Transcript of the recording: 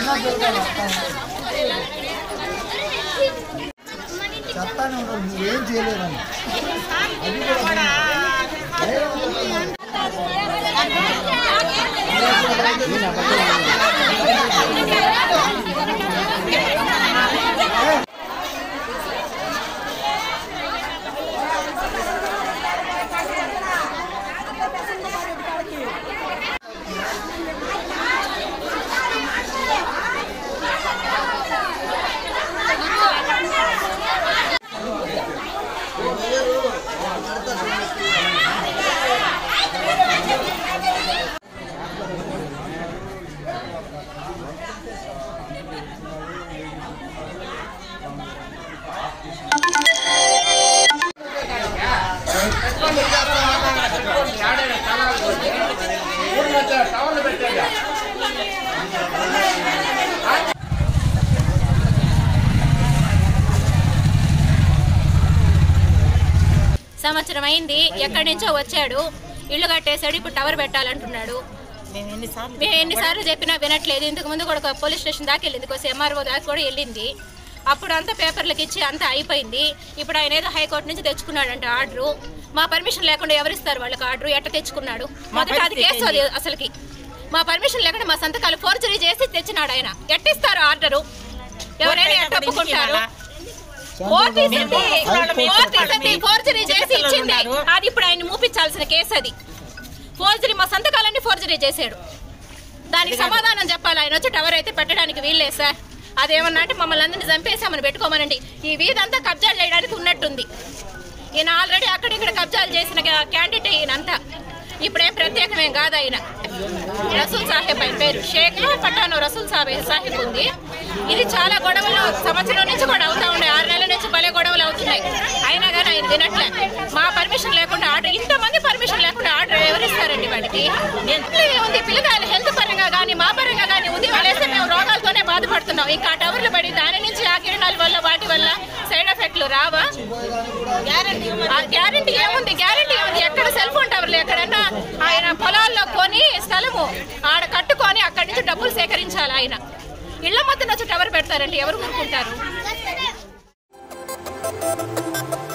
చెప్తానే ఉంటారు నువ్వేం చేయలేదని అది కూడా సంవత్సరం అయింది ఎక్కడి నుంచో వచ్చాడు ఇల్లు కట్టేశాడు ఇప్పుడు టవర్ పెట్టాలంటున్నాడు మేము ఎన్నిసార్లు మేము ఎన్నిసార్లు చెప్పినా వినట్లేదు ఇంతకు ముందు కూడా ఒక పోలీస్ స్టేషన్ దాకా వెళ్ళింది కొంచెం ఎంఆర్ఓ దాకా కూడా వెళ్ళింది అప్పుడు అంతా పేపర్లకు ఇచ్చి అంతా అయిపోయింది ఇప్పుడు ఆయన ఏదో హైకోర్టు నుంచి తెచ్చుకున్నాడంట ఆర్డరు మా పర్మిషన్ లేకుండా ఎవరిస్తారు వాళ్ళకి ఆర్డర్ ఎట్ట తెచ్చుకున్నాడు మొదట అది కేసు అది అసలుకి మా పర్మిషన్ లేకుండా మా సంతకాలు ఫోర్జరీ చేసి తెచ్చినాడు ఆయన ఎట్టిస్తారు ఆర్డరు ఎవరైనా ఎట్ట ఒప్పుకుంటారు కోర్టు ఇచ్చింది. కోర్టు ఇచ్చింది. ఫోర్జరీ చేసి ఇచ్చింది అది ఇప్పుడు ఆయన మూపించాల్సిన కేసు అది ఫోర్జరీ మా సంతకాలన్నీ ఫోర్జరీ చేశాడు దానికి సమాధానం చెప్పాలి ఆయన వచ్చి టవర్ అయితే పెట్టడానికి వీల్లేదు సార్ అదేమన్నా అంటే మమ్మల్ని అందరినీ చంపేసామని పెట్టుకోమనండి ఈ వీధంతా కబ్జాలు చేయడానికి ఉన్నట్టుంది ఈయన ఆల్రెడీ అక్కడిక్కడ కబ్జాలు చేసిన క్యాండిడేట్ ఈయనంతా ఇప్పుడేం ప్రత్యేకమేం కాదు ఆయన రసూల్ సాహెబ్ ఆయన పేరు షేక్ పట్టాను రసూల్ సాహెబ్ సాహెబ్ ఉంది ఇది చాలా గొడవలు సంవత్సరం నుంచి కూడా అవుతా ఉన్నాయి ఆరు నెలల నుంచి భలే గొడవలు అవుతున్నాయి అయినా కానీ ఆయన తినట్లే మా పర్మిషన్ లేకుండా ఆర్డర్ ఇంతమంది పర్మిషన్ లేకుండా ఆర్డర్ ఎవరిస్తారండి వాడికి ఎంత ఉంది పిల్లకాయల హెల్త్ పరంగా కానీ మా పరంగా కానీ ఉంది వాళ్ళేస్తే మేము రోగాలతోనే బాధపడుతున్నాం ఇంకా ఆ టవర్లు పడి దాని నుంచి ఆ కిరణాల వల్ల వాటి వల్ల సైడ్ ఎఫెక్ట్లు రావా గ్యారంటీ ఏముంది గ్యారంటీ ఏముంది ఎక్కడ సెల్ ఫోన్ టవర్లు ఎక్కడన్నా ఆయన పొలాల్లో కొని స్థలము ఆడ కట్టుకొని అక్కడి నుంచి డబ్బులు సేకరించాలి ఆయన ఇళ్ల మధ్యన వచ్చి టవర్ పెడతారంటే ఎవరు ఊరుకుంటారు